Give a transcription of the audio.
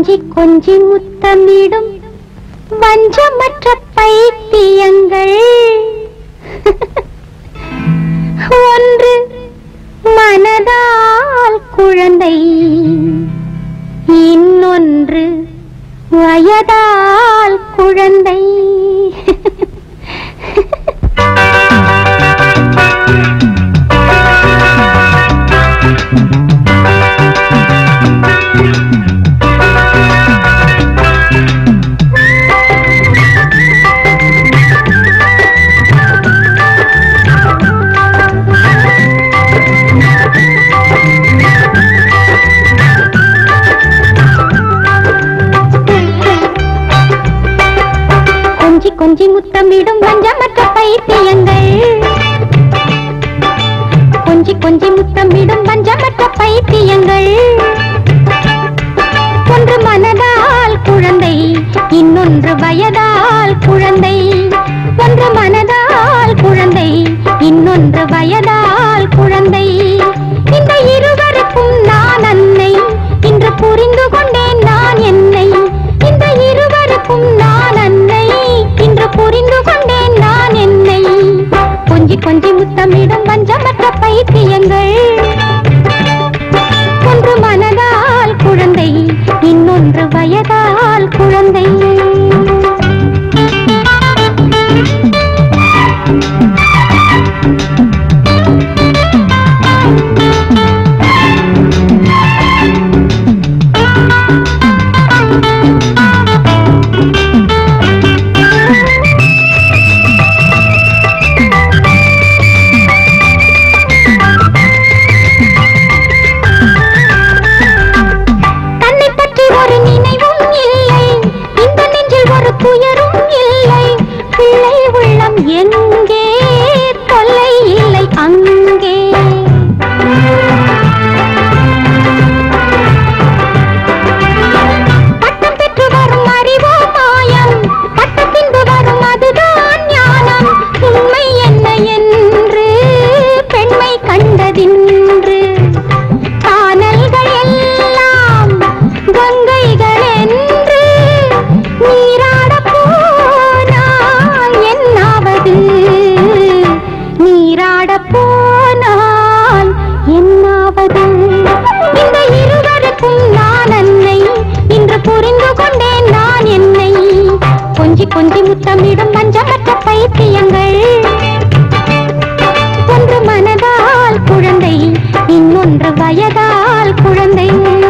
கொஞ்சி கொஞ்சி முத்தமிடும் வஞ்சமற்ற பைத்தியங்கள் ஒன்று மனதால் குழந்தை இன்னொன்று வயதால் குழந்தை கொஞ்சி கொஞ்சி முத்தமிடும் வஞ்சமற்ற பைத்தியங்கள் கொஞ்சி கொஞ்சி முத்தமிடும் வஞ்சமற்ற பைத்தியங்கள் ஒன்று மனதால் குழந்தை இன்னொன்று வயதால் குழந்தை ஒன்று மனதால் குழந்தை இன்னொன்று வயதால் குழந்தை இந்த இருவருக்கும் நான் அன்னை இன்று புரிந்து கொண்டேன் நான் என்னை இந்த இருவருக்கும் நான் அன்னை இன்று புரிந்து கொண்டேன் நான் என்னை கொஞ்சி கொஞ்சி முத்தமிடும் வஞ்சமற்ற பைத்தியங்கள் ஒன்று மனதால் குழந்தை இன்னொன்று வயதால் குழந்தை தன்னை பற்றி ஒரு நினைவும் இல்லை இந்த நெஞ்சில் ஒரு துயரும் இல்லை பிள்ளை உள்ளம் எங்கே தொல்லை இல்லை அங்கே பட்டம் பெற்று வரும் அறிவோ மாயம் பட்டம் பின்பு வரும் அதுதான் ஞானம் உண்மை என்ன என்று பெண்மை கண்டதின்று காணல்கள் எல்லாம் கங்கைகள் என்று நீராடப் போனால் என்னாவது நீராடப் போனால் என்னாவது இந்த இருவருக்கும் நான் அன்னை இன்று புரிந்து கொண்டேன் நான் என்னை கொஞ்சி கொஞ்சி முத்தமிடும் பஞ்சமற்ற பைத்தியங்கள் ஒன்று மனதால் குழந்தை இன்னொன்று வயதால் குழந்தை